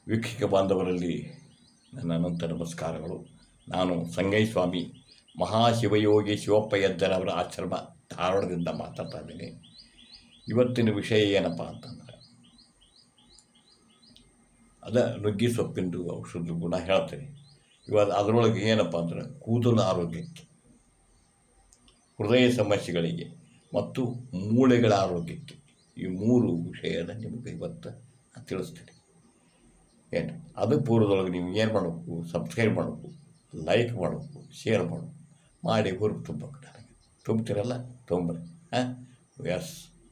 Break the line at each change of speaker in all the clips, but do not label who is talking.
ವೀಕ್ಷಕ ಬಾಂಧವರಲ್ಲಿ ನನ್ನ ಅನಂತ ನಮಸ್ಕಾರಗಳು ನಾನು ಸಂಗೈ ಸ್ವಾಮಿ ಮಹಾಶಿವಯೋಗಿ ಶಿವಪ್ಪ ಯಜ್ಜರವರ ಆಶ್ರಮ ಧಾರವಾಡದಿಂದ ಮಾತಾಡ್ತಾ ಇದ್ದೀನಿ ಇವತ್ತಿನ ವಿಷಯ ಏನಪ್ಪ ಅಂತಂದ್ರೆ ಅದ ನುಗ್ಗಿ ಸೊಪ್ಪಿಂದು ಔಷಧ ಗುಣ ಹೇಳ್ತೀನಿ ಇವಾಗ ಅದರೊಳಗೆ ಏನಪ್ಪ ಅಂದ್ರೆ ಕೂದಲು ಆರೋಗ್ಯಕ್ಕೆ ಹೃದಯ ಸಮಸ್ಯೆಗಳಿಗೆ ಮತ್ತು ಮೂಳೆಗಳ ಆರೋಗ್ಯಕ್ಕೆ ಈ ಮೂರು ವಿಷಯನ ನಿಮಗೆ ಇವತ್ತು ನಾನು ತಿಳಿಸ್ತೀನಿ ಏನು ಅದು ಪೂರ್ವದೊಳಗೆ ನೀವು ಏನು ಮಾಡಬೇಕು ಸಬ್ಸ್ಕ್ರೈಬ್ ಮಾಡಬೇಕು ಲೈಕ್ ಮಾಡಬೇಕು ಶೇರ್ ಮಾಡಬೇಕು ಮಾಡಿ ಹುರುಪು ತುಂಬಬೇಕು ನನಗೆ ತುಂಬ್ತೀರಲ್ಲ ತೊಂಬರಿ ಹಾಂ ಎಸ್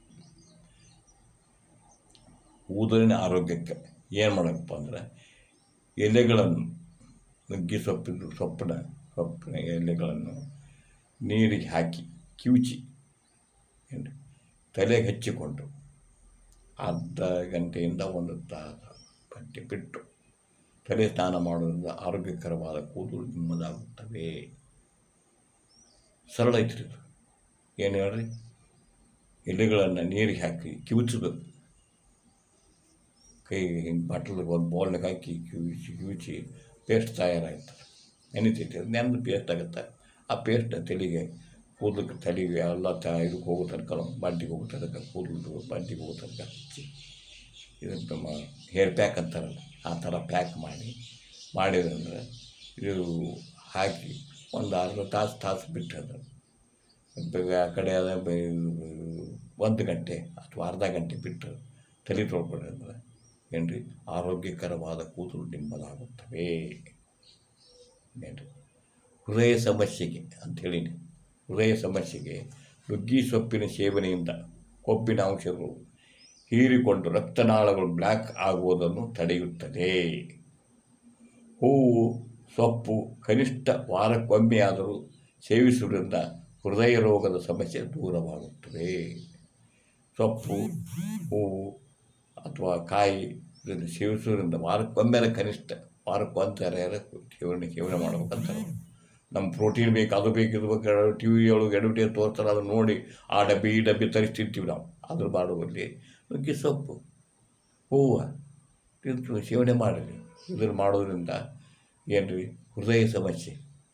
ಕೂದಲಿನ ಆರೋಗ್ಯಕ್ಕೆ ಏನು ಮಾಡಬೇಕಪ್ಪ ಅಂದ್ರೆ ಎಲೆಗಳನ್ನು ನುಗ್ಗಿ ಸೊಪ್ಪಿನ ಸೊಪ್ಪಿನ ಸೊಪ್ಪಿನ ಎಲೆಗಳನ್ನು ನೀರಿಗೆ ಹಾಕಿ ಕಿವುಚಿ ಏನು ತಲೆಗೆ ಹಚ್ಚಿಕೊಂಡು ಅರ್ಧ ಗಂಟೆಯಿಂದ ಒಂದು ತಾಸು ಗಂಟೆ ಬಿಟ್ಟು ತಲೆ ಸ್ನಾನ ಮಾಡೋದ್ರಿಂದ ಆರೋಗ್ಯಕರವಾದ ಕೂದಲು ನಿಮ್ಮದಾಗುತ್ತವೆ ಸರಳ ಐತ್ರಿ ಇದು ಏನು ಹೇಳ್ರಿ ಎಲೆಗಳನ್ನು ನೀರಿಗೆ ಹಾಕಿ ಕಿವುಚಬೇಕು ಕೈಗೆ ಹಿಂಗೆ ಬಾಟ್ಲಿಗೆ ಒಂದು ಬೌಲ್ನಾಗ ಹಾಕಿ ಕಿವಿಚಿ ಕಿವಿಚಿ ಪೇಸ್ಟ್ ತಯಾರಾಗ್ತದೆ ನೆನಿತೈತೆ ಅದು ನೆನೆದು ಪೇಸ್ಟ್ ಆಗುತ್ತೆ ಆ ಪೇಸ್ಟ್ ತಲೆಗೆ ಕೂದಲಕ್ಕೆ ತಲೆಗೆ ಎಲ್ಲ ತ ಇದಕ್ಕೆ ಹೋಗೋ ತನಕ ಬಾಡಿಗೆ ಹೋಗೋ ತನಕ ಕೂದಲು ಬಾಡಿಗೆ ಹೋಗೋ ತನಕ ಹಚ್ಚಿ ಇದು ಹೇರ್ ಪ್ಯಾಕ್ ಅಂತಾರಲ್ಲ ಆ ಥರ ಪ್ಯಾಕ್ ಮಾಡಿ ಮಾಡಿದಂದ್ರೆ ಇದು ಹಾಕಿ ಒಂದು ಅರ್ಧ ತಾಸು ತಾಸು ಬಿಟ್ಟು ಅದು ಆ ಕಡೆ ಅದ ಒಂದು ಗಂಟೆ ಅಥವಾ ಅರ್ಧ ಗಂಟೆ ಬಿಟ್ಟು ತಲೆ ತೊಳ್ಕೊಂಡ್ರೆ ಅಂದ್ರೆ ಏನ್ರಿ ಆರೋಗ್ಯಕರವಾದ ಕೂದಲು ನಿಮ್ಮದಾಗುತ್ತವೆ ಏನ್ರಿ ಹೃದಯ ಸಮಸ್ಯೆಗೆ ಅಂಥೇಳಿನಿ ಹೃದಯ ಸಮಸ್ಯೆಗೆ ನುಗ್ಗಿ ಸೊಪ್ಪಿನ ಸೇವನೆಯಿಂದ ಕೊಬ್ಬಿನ ಅಂಶಗಳು ಹೀರಿಕೊಂಡು ರಕ್ತನಾಳಗಳು ಬ್ಲ್ಯಾಕ್ ಆಗುವುದನ್ನು ತಡೆಯುತ್ತದೆ ಹೂವು ಸೊಪ್ಪು ಕನಿಷ್ಠ ವಾರಕ್ಕೊಮ್ಮೆಯಾದರೂ ಸೇವಿಸುವುದರಿಂದ ಹೃದಯ ರೋಗದ ಸಮಸ್ಯೆ ದೂರವಾಗುತ್ತದೆ ಸೊಪ್ಪು ಹೂವು ಅಥವಾ ಕಾಯಿ ಇದನ್ನು ಸೇವಿಸೋದ್ರಿಂದ ವಾರಕ್ಕೊಮ್ಮೆಲೆ ಕನಿಷ್ಠ ವಾರಕ್ಕೊಂತಾರೆ ಸೇವನೆ ಸೇವನೆ ಮಾಡ್ಬೇಕಂತಾರೆ ನಮ್ಮ ಪ್ರೋಟೀನ್ ಬೇಕು ಅದು ಬೇಕು ಇದು ಬೇಕು ಟಿ ವಿ ಒಳಗೆ ಅಡ್ವರ್ಟೈಸ್ ತೋರಿಸ್ತಾರೆ ಅದನ್ನು ನೋಡಿ ಆ ಡಬ್ಬಿ ಈ ಡಬ್ಬಿ ತರಿಸ್ತಿರ್ತೀವಿ ನಾವು ಅದ್ರ ಮಾಡುವಲ್ಲಿ ನುಗ್ಗಿ ಸೊಪ್ಪು ಹೂವು ತಿಂತು ಸೇವನೆ ಮಾಡಿರಿ ಇದನ್ನು ಮಾಡೋದ್ರಿಂದ ಏನು ರೀ ಹೃದಯ ಸಮಸ್ಯೆ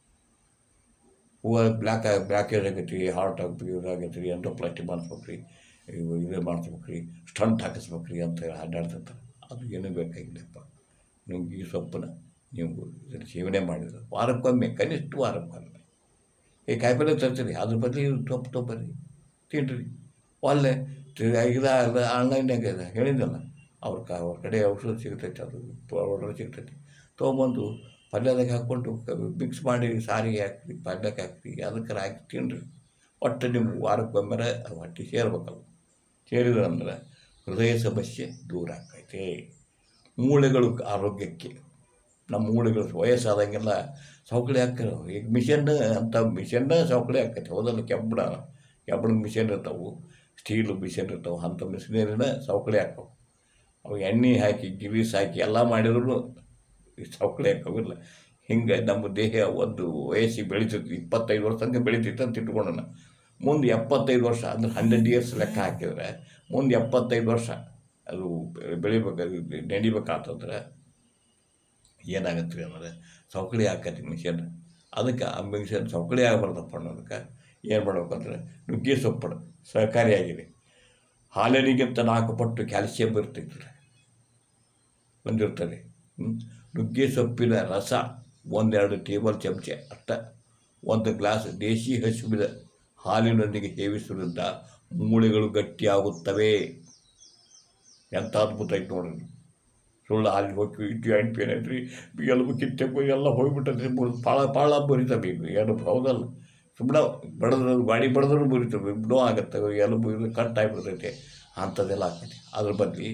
ಹೂವು ಬ್ಲ್ಯಾಕ್ ಬ್ಲ್ಯಾಕೇಜ್ ಆಗೈತಿ ಹಾರ್ಟ್ ಆಗಬೇಕು ಇದಾಗೈತಿ ರೀ ಎಂಡೋಪ್ಲಾಸ್ಟಿ ಮಾಡಿಸ್ಬೇಕು ರೀ ಇವು ಇದು ಮಾಡಿಸ್ಬೇಕು ರೀ ಸ್ಟಂಟ್ ಹಾಕಿಸ್ಬೇಕು ರೀ ಅಂತ ಹೇಳಿ ಅಡ್ಡಾಡ್ತಿರ್ತಾರೆ ಅದು ಏನೂ ಬೇಕಾಗಿಲ್ಲಪ್ಪ ನುಗ್ಗಿ ಸೊಪ್ಪನ್ನ ನೀವು ಇದನ್ನು ಸೇವನೆ ಮಾಡಿದ್ರೆ ವಾರಕ್ಕೊಮ್ಮೆ ಕನಿಷ್ಠ ವಾರಕ್ಕೊಮ್ಮೆ ಈ ಕಾಯಿಪಲ್ಲೆ ತರ್ತೀರಿ ಅದ್ರ ಬದಲಿ ಸೊಪ್ಪು ತೊಗೊಬರ್ರಿ ತಿನ್ನಿರಿ ಒಳ್ಳೆ ಇದು ಆನ್ಲೈನ್ಯಾಗ ಇದೆ ಹೇಳಿದ್ದಲ್ಲ ಅವ್ರ ಕ ಅವ್ರ ಕಡೆ ಔಷಧ ಸಿಗ್ತೈತೆ ಅದು ಪೌಡರ್ ಸಿಗ್ತೈತಿ ತೊಗೊಂಬಂದು ಪಲ್ಯದಾಗ ಹಾಕ್ಕೊಂಡು ಮಿಕ್ಸ್ ಮಾಡಿ ಸಾರಿಗೆ ಹಾಕ್ರಿ ಪಲ್ಯಕ್ಕೆ ಹಾಕ್ರಿ ಅದಕ್ಕೆ ಹಾಕಿ ತಿನ್ನಿರಿ ಒಟ್ಟು ನಿಮ್ಮ ವಾರಕ್ಕೊಮ್ಮೆ ಹೊಟ್ಟೆ ಸೇರ್ಬೇಕಲ್ಲ ಸೇರಿದ್ರಂದ್ರೆ ಹೃದಯ ಸಮಸ್ಯೆ ದೂರ ಆಕೈತೆ ಮೂಳೆಗಳು ಆರೋಗ್ಯಕ್ಕೆ ನಮ್ಮ ಮೂಳೆಗಳು ವಯಸ್ಸಾದಂಗೆಲ್ಲ ಸೌಕಳಿ ಹಾಕ್ತಾರೆ ಈಗ ಮಿಷನ್ ಅಂತ ಮಿಷನ್ನ ಸೌಕಳಿ ಹಾಕೈತೆ ಹೌದಲ್ಲ ಕೆಬ್ಬಣ ಕೆಬ್ಬಣದ ಮಿಷನ್ ಇರ್ತಾವೆ ಸ್ಟೀಲು ಮಿಷನ್ ಇರ್ತಾವೆ ಅಂಥ ಮಿಷನರಿನ ಸೌಕಳಿ ಹಾಕವು ಅವು ಎಣ್ಣೆ ಹಾಕಿ ಗಿರೀಸ್ ಹಾಕಿ ಎಲ್ಲ ಮಾಡಿದ್ರು ಈ ಸೌಕಳಿ ಹಾಕೋವಿಲ್ಲ ಹಿಂಗೆ ನಮ್ಮ ದೇಹ ಒಂದು ವಯಸ್ಸಿಗೆ ಬೆಳಿತೈತಿ ಇಪ್ಪತ್ತೈದು ವರ್ಷ ತನಕ ಬೆಳಿತೈತೆ ಅಂತ ಇಟ್ಕೊಳ್ಳೋಣ ಮುಂದೆ ಎಪ್ಪತ್ತೈದು ವರ್ಷ ಅಂದ್ರೆ ಹಂಡ್ರೆಡ್ ಇಯರ್ಸ್ ಲೆಕ್ಕ ಹಾಕಿದ್ರೆ ಮುಂದೆ ಎಪ್ಪತ್ತೈದು ವರ್ಷ ಅದು ಬೆಳಿಬೇಕಾದ್ರೆ ನಡಿಬೇಕಾತಂದ್ರೆ ಏನಾಗತ್ತೆ ರೀ ಅಂದರೆ ಸೌಕಳಿ ಹಾಕತ್ತಿ ಮಿಷನ್ ಅದಕ್ಕೆ ಆ ಮಿಷನ್ ಸೌಕಳಿ ಆಗಬಾರ್ದಪ್ಪ ಅನ್ನೋದಕ್ಕೆ ಏನು ಮಾಡ್ಬೇಕಂದ್ರೆ ನುಗ್ಗೆ ಸೊಪ್ಪು ಸಹಕಾರಿಯಾಗಿದೆ ಹಾಲಿನಿಗಿಂತ ನಾಲ್ಕು ಪಟ್ಟು ಕ್ಯಾಲ್ಸಿಯಂ ಇರ್ತೈತೆ ಬಂದಿರ್ತದೆ ನುಗ್ಗೆ ಸೊಪ್ಪಿನ ರಸ ಒಂದೆರಡು ಟೇಬಲ್ ಚಮಚ ಅಷ್ಟ ಒಂದು ಗ್ಲಾಸ್ ದೇಶಿ ಹಸುವಿನ ಹಾಲಿನೊಂದಿಗೆ ಸೇವಿಸುವುದರಿಂದ ಮೂಳೆಗಳು ಗಟ್ಟಿಯಾಗುತ್ತವೆ ಎಂಥ ಅದ್ಭುತ ಐತೆ ನೋಡ್ರಿ ಸುಳ್ಳು ಹಾಲಿಗೆ ಹೋಗಿ ಜಾಯಿಂಟ್ ಪೇನ್ ಐತ್ರಿ ಎಲುಬು ಕಿತ್ತೆ ಎಲ್ಲ ಹೋಗ್ಬಿಟ್ಟೈತ್ರಿ ಭಾಳ ಭಾಳ ಬರಿತಬೇಕು ಎಲುಬು ಹೌದಲ್ಲ ಸುಮ್ಮನೆ ಬಡದ್ರು ಗಾಡಿ ಬಡದ್ರು ಬರಿತವೆ ನೋ ಆಗುತ್ತೆ ಎಲುಬು ಇದು ಕಟ್ ಆಗಿಬಿಡ್ತೈತೆ ಅಂಥದ್ದೆಲ್ಲ ಆಗ್ತೈತಿ ಅದ್ರ ಬದಲಿ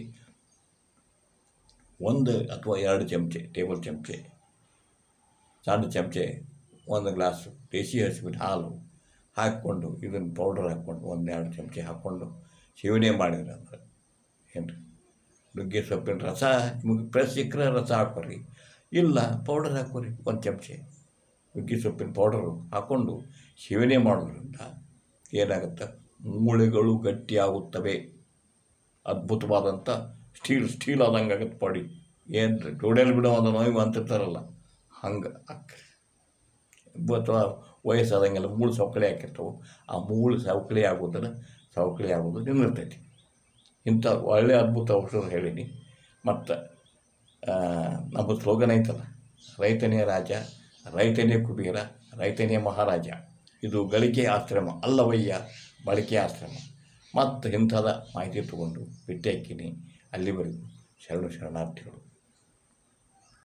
ಒಂದು ಅಥವಾ ಎರಡು ಚಮಚೆ ಟೇಬಲ್ ಚಮಚೆ ಸಣ್ಣ ಚಮಚೆ ಒಂದು ಗ್ಲಾಸು ದೇಸಿ ಹಸಿಬಿನ ಹಾಲು ಹಾಕ್ಕೊಂಡು ಇದನ್ನು ಪೌಡರ್ ಹಾಕ್ಕೊಂಡು ಒಂದು ಎರಡು ಚಮಚೆ ಹಾಕ್ಕೊಂಡು ಸೇವನೆ ಮಾಡಿದ್ರೆ ಅಂದ್ರೆ ಏನು ನುಗ್ಗೆ ಸೊಪ್ಪಿನ ರಸ ನಿಮಗೆ ಫ್ರೆಶ್ ಸಿಕ್ಕರೆ ರಸ ಹಾಕೋರಿ ಇಲ್ಲ ಪೌಡರ್ ಹಾಕೋರಿ ಒಂದು ಚಮಚೆ ನುಗ್ಗೆ ಸೊಪ್ಪಿನ ಪೌಡರು ಹಾಕ್ಕೊಂಡು ಸೇವನೆ ಮಾಡೋದ್ರಿಂದ ಏನಾಗುತ್ತೆ ಮೂಳೆಗಳು ಗಟ್ಟಿಯಾಗುತ್ತವೆ ಅದ್ಭುತವಾದಂಥ ಸ್ಟೀಲ್ ಸ್ಟೀಲ್ ಆದಂಗೆ ಆಗುತ್ತೆ ಬಾಡಿ ಏನು ರೀ ಟೋಡೆಲ್ ಬಿಡೋ ಒಂದು ನೋವು ಅಂತಿರ್ತಾರಲ್ಲ ಹಂಗೆ ಅಕ್ರಿ ಅಥವಾ ವಯಸ್ಸಾದಂಗೆಲ್ಲ ಮೂಳು ಸವಕಳಿ ಹಾಕಿರ್ತಾವೆ ಆ ಮೂಳು ಸವಕಳಿ ಆಗೋದನ್ನು ಸವಕಳಿ ಆಗೋದು ನಿಂದಿರ್ತೈತಿ ಇಂಥ ಒಳ್ಳೆಯ ಅದ್ಭುತ ಔಷಧ ಹೇಳೀನಿ ಮತ್ತು ನಮ್ಮ ಸ್ಲೋಗನ್ ಐತಲ್ಲ ರೈತನೇ ರಾಜ ರೈತನೇ ಕುಬೇರ ರೈತನೇ ಮಹಾರಾಜ ಇದು ಗಳಿಕೆ ಆಶ್ರಮ ಅಲ್ಲವಯ್ಯ ಬಳಕೆ ಆಶ್ರಮ ಮತ್ತು ಇಂಥದ ಮಾಹಿತಿ ತಗೊಂಡು ಭೇಟಿ ಹಾಕಿನಿ ಅಲ್ಲಿವರೆಗೂ ಶರಣು ಶರಣಾರ್ಥಿಗಳು